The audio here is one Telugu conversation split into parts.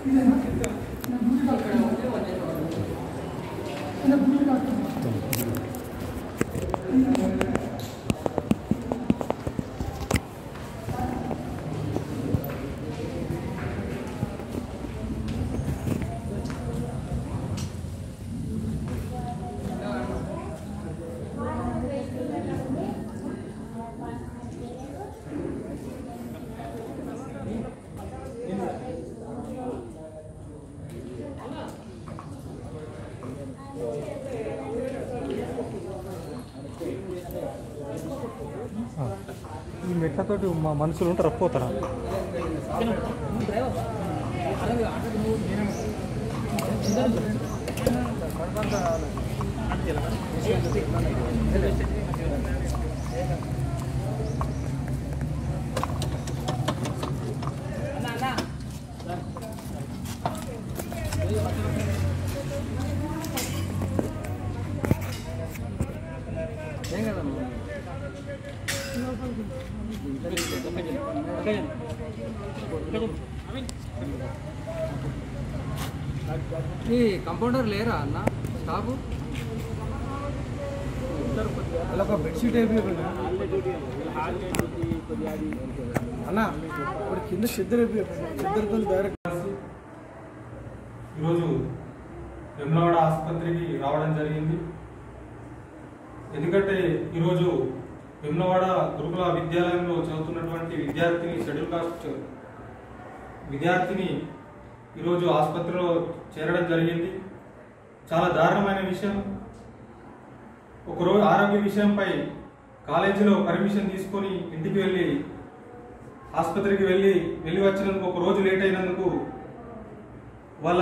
ఈ మెట్లతోటి మా మనుషులు ఉంటారు పోతారా ఈ కంపౌండర్ లేరా అన్న స్టాఫ్ అలా ఒక బెడ్షీట్ అయిపోయి అన్న ఇప్పుడు కింద సిద్ధర్ అయిపోయి సిద్ధర్తో డైరెక్ట్ ఈరోజు వెమ్లవాడ ఆసుపత్రికి రావడం జరిగింది ఎందుకంటే ఈరోజు వెమ్లవాడ గురుకుల విద్యాలయంలో చదువుతున్నటువంటి విద్యార్థిని షెడ్యూల్ కాస్ట్ విద్యార్థిని ఈరోజు ఆసుపత్రిలో చేరడం జరిగింది చాలా దారుణమైన విషయం ఒకరోజు ఆరోగ్య విషయంపై కాలేజీలో పర్మిషన్ తీసుకొని ఇంటికి వెళ్ళి ఆసుపత్రికి వెళ్ళి వెళ్ళి వచ్చినందుకు ఒక రోజు లేట్ అయినందుకు వాళ్ళ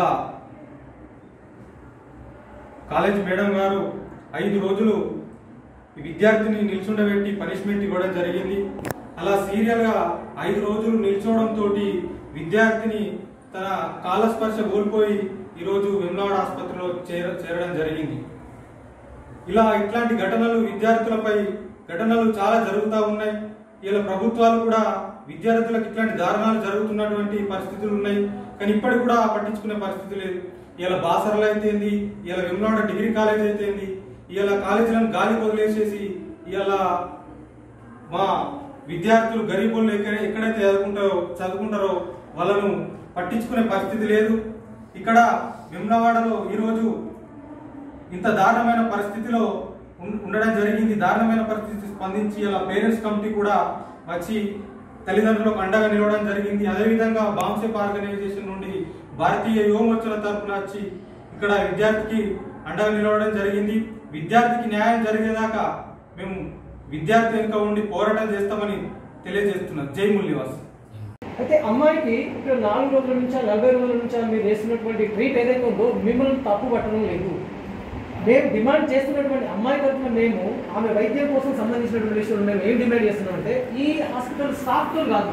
కాలేజ్ మేడం గారు ఐదు రోజులు ఈ విద్యార్థిని నిల్చుండబెట్టి పనిష్మెంట్ ఇవ్వడం జరిగింది అలా సీరియల్గా ఐదు రోజులు నిల్చోవడంతో విద్యార్థిని తన కాలస్పర్శ కోల్పోయి ఈరోజు వెమ్లవాడ ఆసుపత్రిలో చేర చేరడం జరిగింది ఇలా ఇట్లాంటి ఘటనలు విద్యార్థులపై ఘటనలు చాలా జరుగుతూ ఉన్నాయి ఇలా ప్రభుత్వాలు కూడా విద్యార్థులకు ఇట్లాంటి దారుణాలు జరుగుతున్నటువంటి పరిస్థితులు ఉన్నాయి కానీ ఇప్పటికి కూడా పట్టించుకునే పరిస్థితి లేదు ఇలా బాసరలు అయితేంది ఇలా వెమ్లవాడ డిగ్రీ కాలేజ్ అయితేంది ఇలా కాలేజీలను గాలి వదిలేసేసి ఇలా మా విద్యార్థులు గరీబులు ఎక్కడ ఎక్కడైతే చదువుకుంటారో చదువుకుంటారో వాళ్ళను పట్టించుకునే పరిస్థితి లేదు ఇక్కడ వెమ్లవాడలో ఈరోజు ఇంత దారుణమైన పరిస్థితిలో ఉం- ఉండడం జరిగింది దారుణమైన పరిస్థితి స్పందించి ఇలా పేరెంట్స్ కమిటీ కూడా వచ్చి తల్లిదండ్రులకు అండగా నిలవడం జరిగింది అదేవిధంగా బాంసెప్ ఆర్గనైజేషన్ నుండి భారతీయ యువమోర్చల తరపున వచ్చి ఇక్కడ విద్యార్థికి అండగా నిలవడం జరిగింది విద్యార్థికి న్యాయం జరిగేదాకా మేము విద్యార్థి వెనుక ఉండి పోరాటం చేస్తామని తెలియజేస్తున్నాం జై ముల్లివాస్ అయితే అమ్మాయికి ఇక్కడ నాలుగు రోజుల నుంచి నలభై రోజుల నుంచి మీరు చేస్తున్నటువంటి ట్రీట్ ఏదైతే ఉందో మిమ్మల్ని తప్పు పట్టడం లేదు మేము డిమాండ్ చేస్తున్నటువంటి అమ్మాయి తరఫున మేము ఆమె వైద్యం కోసం సంబంధించినటువంటి విషయంలో మేము ఏం డిమాండ్ చేస్తున్నామంటే ఈ హాస్పిటల్ స్టాఫ్తో కాదు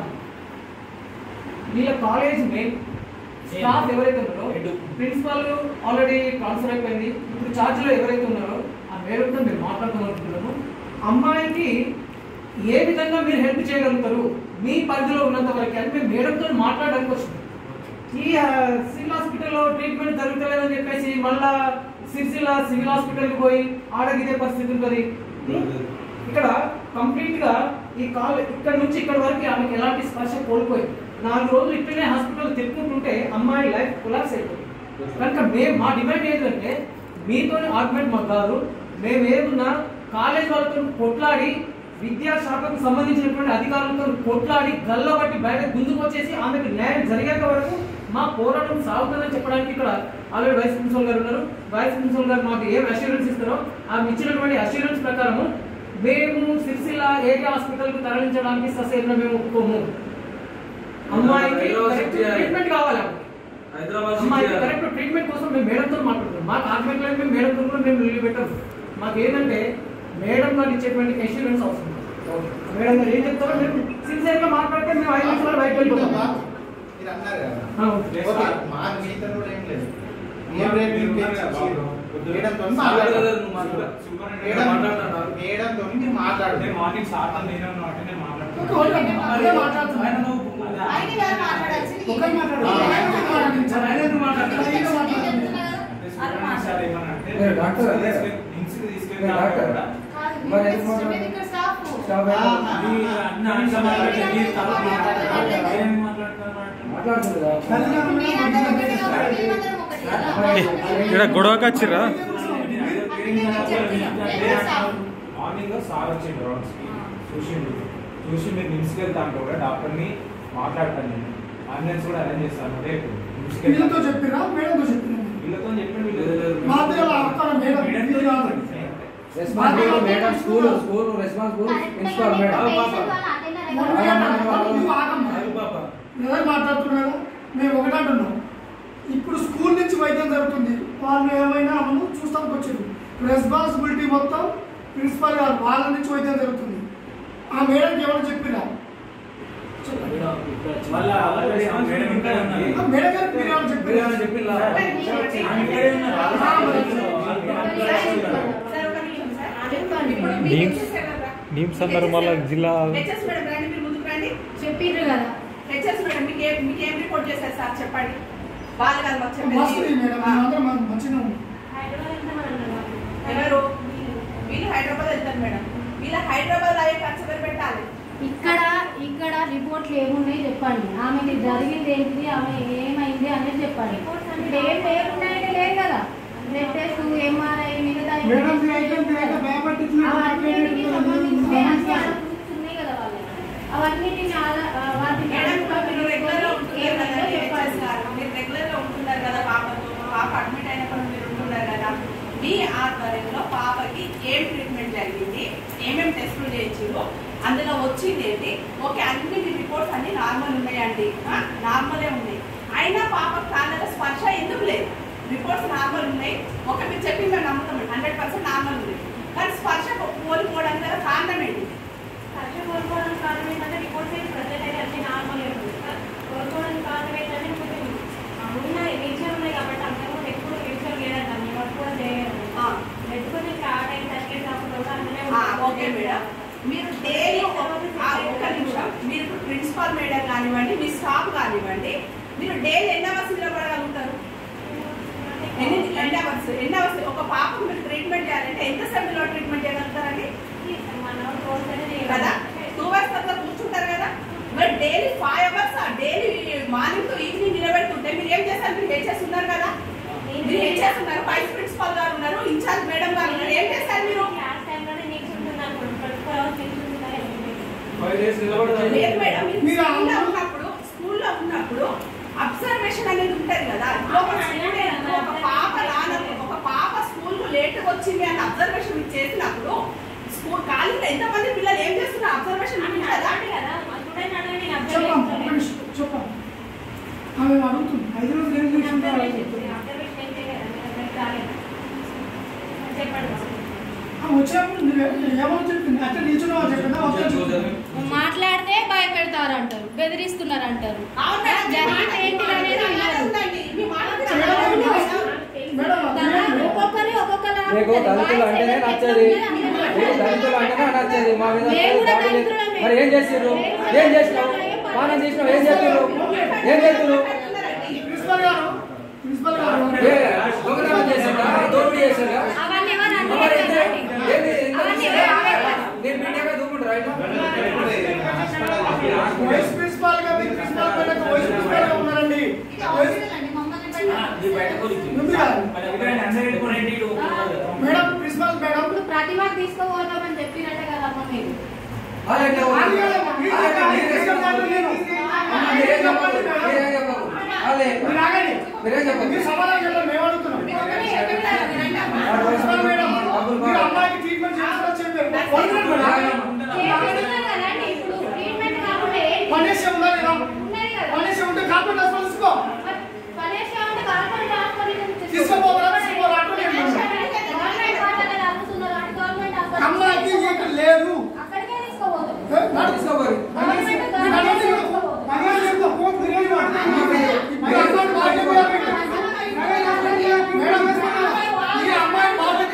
వీళ్ళ కాలేజ్ మెయిన్ స్టాఫ్ ఎవరైతే ఉన్నారో ప్రిన్సిపాల్ ఆల్రెడీ ట్రాన్స్ఫర్ అయిపోయింది ఇప్పుడు ఛార్జ్లో ఎవరైతే ఉన్నారో ఆ మేడంతో మేము మాట్లాడుకోవాలనుకుంటున్నాము అమ్మాయికి ఏ విధంగా మీరు హెల్ప్ చేయగలుగుతారు మీ పరిధిలో ఉన్నంత వరకు అని మేము మేడంతో మాట్లాడడానికి వచ్చినాం ఈ ఆ, సివిల్ హాస్పిటల్లో ట్రీట్మెంట్ జరుగుతలేదని చెప్పేసి మళ్ళా సిరిసిల్ల సివిల్ హాస్పిటల్కి పోయి ఆడగిదే పరిస్థితి ఉంటుంది ఇక్కడ కంప్లీట్ గా ఈ కాల్ ఇక్కడ నుంచి ఇక్కడ వరకు ఆమెకి ఎలాంటి స్పర్శ కోల్పోయింది నాలుగు రోజులు ఇక్కడనే హాస్పిటల్ తిప్పుకుంటుంటే అమ్మాయి లైఫ్ కొలాప్స్ అయిపోయింది కనుక మేము మా డిమాండ్ ఏంటంటే మీతో ఆర్గ్యుమెంట్ మాకు కాదు మేము ఏమున్నా కాలేజ్ వాళ్ళతో కొట్లాడి విద్యాశాఖకు సంబంధించినటువంటి అధికారులతో కొట్లాడి గల్లబట్టి బయట గుంజుకు వచ్చేసి ఆమెకు న్యాయం జరిగేంత వరకు మా పోరాటం సాగుతుందని చెప్పడానికి ఇక్కడ ఆల్రెడీ వైస్ ప్రిన్సిపల్ గారు ఉన్నారు వైస్ ప్రిన్సిపల్ గారు మాకు ఏం అష్యూరెన్స్ ఇస్తారో ఆమె ఇచ్చినటువంటి అష్యూరెన్స్ ప్రకారము మేము సిరిసిల్ల ఏరియా హాస్పిటల్ కు తరలించడానికి ససేన మేము ఒప్పుకోము అమ్మాయికి హైదరాబాద్ కరెక్ట్ సిటీ ట్రీట్మెంట్ కావాలి ఆమెకి. హైదరాబాద్ అమ్మాయికి సిటీ కరెక్ట్ ట్రీట్మెంట్ కోసం మేము మేడంతో మాట్లాడుతున్నాం మాకు ఆర్గ్యుమెంట్ లేదు మేము మేడంతో కూడా మేము రిలీవ్ పెట్టాము మాకు ఏంటంటే మేడం గారు ఇచ్చేటువంటి ఎష్యూరెన్స్ అవసరం మేడం గారు ఏం చెప్తారో మేము సిన్సియర్ గా మాట్లాడితే మేము ఐదు నిమిషాలు బయటకు వెళ్ళిపోతాం మీరు అన్నారు కదా ఆ, ఓకే. ఓకే, మా మీతో కూడా ఏం లేదు ఏం రేపు మీరు తెచ్చి మేడంతో మాట్లాడు కదా మాట్లాడారు నువ్వు మాట్లాడు. మేడం మాట్లాడుతున్నారు. మేడంతో మీరు మాట్లాడారు మార్నింగ్ సార్ నేను నేను ఓకే, ఓకే. అదే మాట్లాడుతున్నాం. ఆయన గారు మాట్లాడాల్సింది ఒకరు మాట్లాడాలి. ఆ, ఒకరు మాట్లాడాలి. మాట్లాడించాలి ఆయన ఎందుకు మాట్లాడతారు ఈయన మాట్లాడాలి మీరు డాక్టర్ అదే మీరు డాక్టర్ మరి ఎందుకు మాట్లాడతారు? స్టాఫ్ ఏంటి? మాట్లాడుతుంది ఇక్కడ గొడవకి వచ్చిర్రా మార్నింగ్ సార్ వచ్చిండు రౌండ్స్ కి చూసిండు చూసి మీరు నిమ్స్కి వెళ్తాను కూడా డాక్టర్ని మాట్లాడతాను నేను అంబులెన్స్ కూడా అరేంజ్ చేస్తాను రేపు నిమ్స్కి వీళ్ళతో వెళ్తాను. చెప్పిరా మేడంతో చెప్పిరా వీళ్ళతో చెప్పండి వీళ్ళు మా దగ్గర అక్కడ మేడం మేడంతో ఇది కాదు. Responsible madam school school responsible principal madam నువ్వు ఆగమ్మా. ఎవరు మాట్లాడుతున్నారు మేము ఒకటి అంటున్నాం ఇప్పుడు స్కూల్ నుంచి వైద్యం జరుగుతుంది వాళ్ళు ఏమైనా అమ్మను చూస్తానికి వచ్చారు రెస్పాన్సిబిలిటీ మొత్తం ప్రిన్సిపల్ గారు వాళ్ళ నుంచి వైద్యం జరుగుతుంది ఆ మేడంకి ఏమైనా చెప్పిరా చెప్పండి. వాళ్ళ ఆల్రెడీ ఆ మేడం ఇంకా ఉంది. ఆ మేడం గారికి మీరు ఏమైనా చెప్పిరా చెప్పిందా ఆమె ఇక్కడే ఉన్నారు. నీమ్స్ అన్నారు మళ్ళీ జిల్లా హెచ్ఎస్ మేడం రండి మీరు ముందుకు రండి చెప్పిండ్రు కదా హెచ్ఎస్ మేడం మీకు ఏం మీకు ఏం రిపోర్ట్ చేశారు సార్ చెప్పండి వాళ్ళు కాదు మాకు మస్తు ఈ మేడం చెప్పేది మేమందరం మాకు మంచిగా ఉంది ఎవరు వీళ్ళు హైదరాబాద్ వెళ్తారు మేడం వీళ్ళ హైదరాబాద్ అయ్యే ఖర్చు ఎవరు పెట్టాలి ఇక్కడ ఇక్కడ రిపోర్ట్లు ఏమున్నాయి చెప్పండి ఆమెకి జరిగింది ఏంటిది ఆమె ఏమైంది అనేది చెప్పండి ఇప్పుడు ఏం లేకున్నాయంటే లేదు కదా బ్లడ్ టెస్ట్ ఎంఆర్ఐ మిగతా మేడం మీరు అయితే మీరు అయితే భయపట్టించినట్టు అవన్నిటికి సంబంధించిన proofs ఉన్నాయి కదా వాళ్ళకి అవన్నిటిని ఆధార- ఆ, వాటిని మేడం ఇప్పుడు మీరు రెగ్యులర్ గా ఉంటున్నారు కదా ఏమైందో హెచ్ఎస్ చెప్పండి గారు మీరు రెగ్యులర్ గా ఉంటున్నారు కదా పాపతో పాప అడ్మిట్ అయినప్పుడు మీరు ఉంటున్నారు కదా మీ ఆధ్వర్యంలో పాపకి ఏం ట్రీట్మెంట్ జరిగింది ఏమేమి టెస్టులు చేయించారు అందులో వచ్చింది ఏంటి ఓకే అన్ని మీ రిపోర్ట్స్ అన్ని నార్మల్ ఉన్నాయండి నార్మలే ఉన్నాయి అయినా పాపకు కాళ్ళ స్పర్శ ఎందుకు లేదు రిపోర్ట్స్ నార్మల్ ఉన్నాయి ఒక మీరు చెప్పి మేము నమ్ముతాం హండ్రెడ్ పర్సెంట్ నార్మల్ ఉంది కానీ స్పర్శ కోల్పోవడానికి గల కారణం ఏంటి స్పర్శ కోల్పోవడానికి కారణం ఏంటంటే రిపోర్ట్స్ ఏమి ప్రజెంట్ అయితే అన్ని నార్మల్ ఉంటుంది కోల్పోవడానికి కారణం ఏంటంటే కొంచెం ఉన్నాయి రీచర్ ఉన్నాయి కాబట్టి అంతకుముందు ఎక్కువ రీచర్ లేదంట మేము వర్క్ కూడా చేయలేదు ఆ, బ్లడ్ కొంచెం స్టార్ట్ అయింది తగ్గేసి అప్పుడు కూడా అందులో ఆ, ఓకే మేడం మీరు డైలీ ఒక ఒక నిమిషం మీరు ఇప్పుడు ప్రిన్సిపాల్ మేడం కానివ్వండి మీ స్టాఫ్ కానివ్వండి మీరు డైలీ ఎన్ని అవర్స్ నిలబడగలుగుతారు ఎన్ని ఎన్ని అవర్స్ ఎన్ని అవర్స్ ఒక పాపకు మీరు ట్రీట్మెంట్ చేయాలంటే ఎంత సమయంలో ట్రీట్మెంట్ చేయగలుగుతారండి కదా టూ అవర్స్ తర్వాత కూర్చుంటారు కదా మరి daily five hours daily morning to evening నిలబెడుతుంటే మీరు ఏం చేస్తారు మీరు హెచ్ఎస్ ఉన్నారు కదా మీరు హెచ్ఎస్ ఉన్నారు వైస్ ప్రిన్సిపాల్ గారు ఉన్నారు ఇన్ఛార్జ్ మేడం గారు ఉన్నారు ఏం చేస్తారు మీరు క్లాస్ టైంలోనే నీకు ఉంటుంది అనుకోండి ట్వంటీ ఫోర్ అవర్స్ నీకు ఉంటుంది ఫైవ్ డేస్ నిలబడదాం లేదు మేడం మీరు మీరు స్కూల్లో ఆ- ఉన్నప్పుడు స్కూల్లో ఉన్నప్పుడు అబ్జర్వేషన్ అనేది ఉంటది కదా ఇప్పుడు ఒక స్టూడెంట్ ఒక పాప రాన ఒక పాప స్కూల్ కు లేట్ వచ్చింది అని అబ్జర్వేషన్ మీరు చేసినప్పుడు స్కూల్ కాలేజీలో ఎంతమంది పిల్లలు ఏం చేస్తున్నారు అబ్జర్వేషన్ అది కదా అడగండి కదా స్టూడెంట్ అడగండి నేను చెప్పండి అబ్జర్వ్ ఒక్క నిమిషం, చెప్పండి ఆమె అడుగుతుంది ఐదు రోజులు ఏం చేసిందో అడుగుతుంది. చెప్పండి ఆ వచ్చేప్పుడు నువ్వు ఏమని చెప్పింది అంటే నిల్చున్నావా చెప్పిందా వద్దా చెప్పిందా? మాట్లాడితే భయపెడతారు అంటారు బెదిరిస్తున్నారు అంటారు అవును మేడం, మీ జరిగింది మాట- ఏంటి మీ మాట అనేది అలాగే వినరు. ఉందండి. మీ మాట మీరు మేడం, అలాగే మేడం, ఉంది. మేడం, దాని మేడం, ఒక్కొక్కరు ఒక్కొక్కలా మీకు ఉంటుంది. దళితులు వాయిస్ అంటేనే ఎవరికి నచ్చది ఎట్లా ఉందో మీకు అందుకే దళితులు అంటేనే నచ్చది మా మీద మేము కూడా దాడి చేసి- దళితులమే. మరి ఏం చేసిర్రు ఏం చేసినావు పానం చేసినావు ఏం చేస్తున్నారు ఏం చేస్తున్నారు ప్రిన్సిపల్ గారు ప్రిన్సిపల్ గారు ఏ, దొంగతనం చేశాడా దోపిడీ చేశాడా అవన్నీ ఎవరు మరి ఏంటి? అనలేదు. ఏంది? ఎంత అవన్నీ చేశాడా? ఎవరు అనలేదు. నేను మీడియాగా దూకుంటారా ఇట్లా? వైస్ ప్రిన్సిపాల్ గా మీ ప్రిన్సిపాల్ మేడం వైస్ ప్రిన్సిపాల్ గా ఉన్నారండి వైస్- ఉంది కదా? మేడం ప్రిన్సిపాల్ మేడం ఇప్పుడు ప్రతిభకు తీసుకోపోతామని చెప్పినట్టే కదా అమ్మ మీరు అదే ఎట్లా ఉంది? అది కాదు, మీరు అదే చెప్పండి, మీరే మీరు చెప్పండి, చెప్పండి. మీరు అమ్మ, మీరే చెప్పండి. మీరే చెప్పండి. అదే మీరు ఆగండి. మీరే చెప్పండి. మీరు సమాధానం చెప్పండి మేము అడుగుతున్నాం ప్రిన్సిపాల్ మేడం మీరు అమ్మాయికి ట్రీట్మెంట్ చేస్తారో చెప్పారు వదలండి మేడం. చేపిస్తున్నారు కదండి ఇప్పుడు ట్రీట్మెంట్ కాకుండా ఏంటి? పనేసి ఉందా లేదా ఉన్నది కదా. పనేసి ఉంటే కార్పొరేట్ హాస్పిటల్ తీసుకో మరి పనేసి ఉంటే కార్పొరేట్ హాస్పిటల్ నుంచి తీసుకోపోతారా? తీసుకోపోరా? అట్లనే ఉంది. గవర్నమెంట్ హాస్పిటల్ అమ్ముతున్నారు అంటే గవర్నమెంట్ హాస్పిటల్ అమ్మాయికి ఇక్కడ లేదు అక్కడికే తీసుకోపోతాం ఏ, నడు. తీసుకోపోరు. పనేసి- మీరు అన్నది చెప్పు. పనేసి చెప్పు. ఫోన్ తిరిగి వాడు. మీరు అమ్మాయిని బాగా చెప్పారు. మేడం, ఈ అమ్మాయి బాగా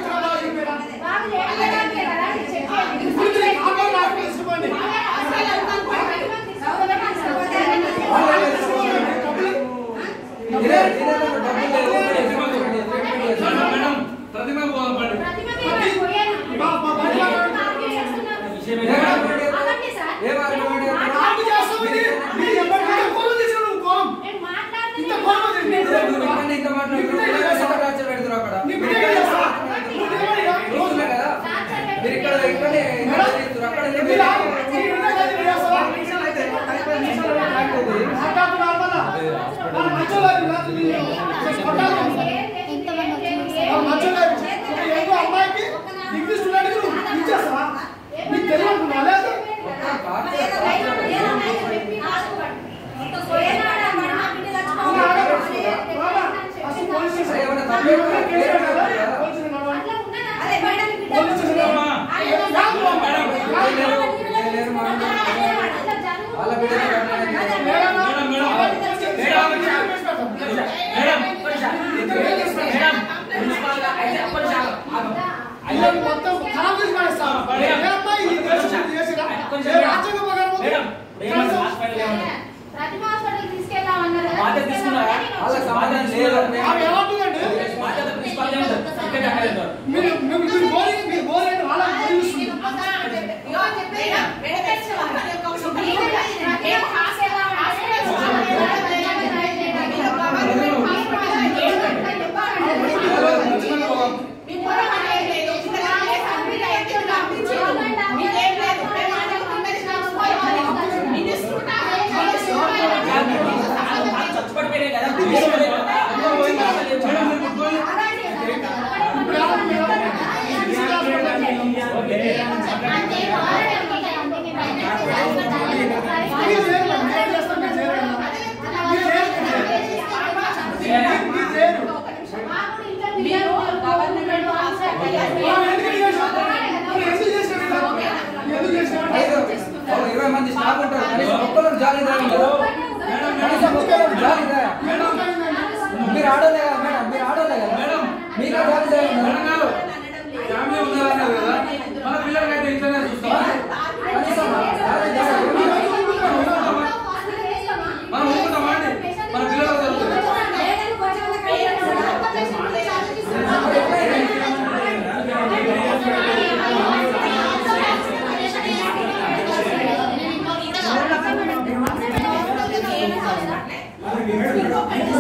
మీరు ఆగు. మీరు ఉండే కదా, మీరు చేస్తావా? మాట్లాడుతున్నారు కదా? వాళ్ళు మంచోళ్ళు కాదు, మీరు కొట్టాలి. వాళ్ళు మంచోళ్ళు కాదు. ఒక ఏదో అమ్మాయికి డిగ్రీ స్టూడెంట్కి నువ్వు ఇచ్చేస్తావా? నీకు తెలియదు నువ్వు అలేదు నువ్వు ఆడకూడదు. రామా, అసలు పోలీస్ స్టేషన్ ఏమన్నా తప్పు ఎవరైనా కేసు ఏమన్నా పెట్టారా? పెట్టారా? పోలీస్ స్టేషన్ రామా. అదే మేడం పోలీస్ స్టేషన్ రామా. రాదు రామా. రాదు. వాళ్ళ బిడ్డలు కట్టడానికి madam, madam, madam. Madam. Madam. అయ్యో, మొత్తం ఖరాబ్ చేసి పడేస్తాం. ఏ అమ్మాయి ఈ దేశం ఇది చేసిరా? ఏ రాజ్యాంగ ప్రకారం ప్రతిమా హాస్పిటల్ తీసుకెళ్దామన్నారు కదా. బాధ్యత తీసుకున్నారా? వాళ్ళ సమాధానం లేదు ఆమె ఏమంటుందండి? బాధ్యత ప్రిన్సిపాల్ దే ఉంటుంది. సబ్జెక్ట్ అక్కడే ఉంటారు. మీరు మీరు మీరు బోరింగ్ మీరు బోరింగ్ వాళ్ళకి బోధిస్తుంది. ఇగో చెప్పేదా? మేడం తెచ్చుకోవాలి. ప్రతిమా హాస్పిటల్ వాళ్ళు చచ్చిపడిపోయినాయి కదా. తీసుకుపోయినాయి కదా. ఇప్పుడు ఏమంటుంది మేడం? మీరు చేయరు మేడం. మీరు చేస్తాం, మీరు చేయరు మేడం. మీరు చేయరు, మీరు చేయరు. మీరు చేయరు. మనం ఎందుకు చేసాం? మనం ఎందుకు చేసాం ఇలా? ఎందుకు చేసాం? ఐదు ఒక ఇరవై మంది స్టాఫ్ ఉంటారు కనీసం ఒక్కరు జాలి రాదు కదా కనీసం ఒక్కరు జాలి రా మేడం, మీరు ఆడోలే కదా మేడం మీరు ఆడోలే కదా మేడం. మీకు జాలి రాదు మేడం గారు, ఫ్యామిలీ ఉండాలన్నారు కదా మన పిల్లలకైతే ఇంట్లోనే చూస్తాం కనీసం జాలి జాలి మనం ఊరుకుంటామా అండి మన పిల్లలకు తెలుస్తుంది మేడం